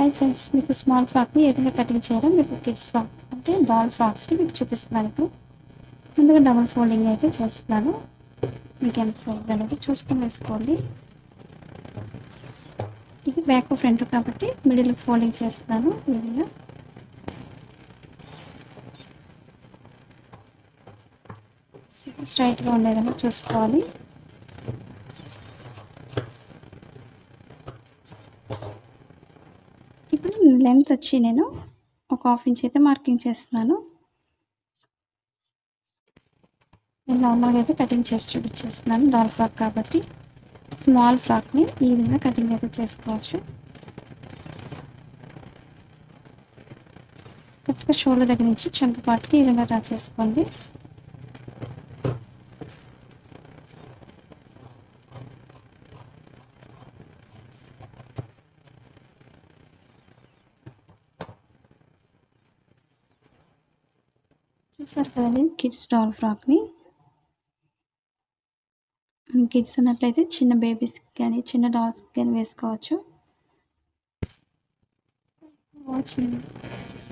hi friends మీకు small ఫ్రాక్ని ఏ విధంగా కటింగ్ చేయాలో మీకు కిడ్స్ ఫ్రాక్ అంటే డాల్ ఫ్రాక్స్ని మీకు చూపిస్తున్నాను ఇప్పుడు ముందుగా డబుల్ ఫోల్డింగ్ అయితే చేస్తున్నాను మీకు ఎంత సైజ్ అనేది చూసుకొని వేసుకోండి ఇది బ్యాక్ ఫ్రంట్ కాబట్టి మిడిల్ ఫోల్డింగ్ చేస్తున్నాను ఈ విధంగా స్ట్రైట్గా ఉండేదని చూసుకోవాలి ఇప్పుడు లెంత్ వచ్చి నేను ఒక హాఫ్ ఇంచ్ అయితే మార్కింగ్ చేస్తున్నాను నేను నార్మల్గా అయితే కటింగ్ చేసి చూపించేస్తున్నాను డాల్ ఫ్రాక్ కాబట్టి స్మాల్ ఫ్రాక్ని ఈ విధంగా కటింగ్ అయితే చేసుకోవచ్చు కరెక్ట్గా షోల్డర్ దగ్గర నుంచి చంక పాటుకి ఈ విధంగా డ్రా చేసుకోండి చూసారు కదండి కిడ్స్ డాల్ ఫ్రాక్ని కిడ్స్ ఉన్నట్లయితే చిన్న బేబీస్కి కానీ చిన్న డాల్స్కి కానీ వేసుకోవచ్చు వాచింగ్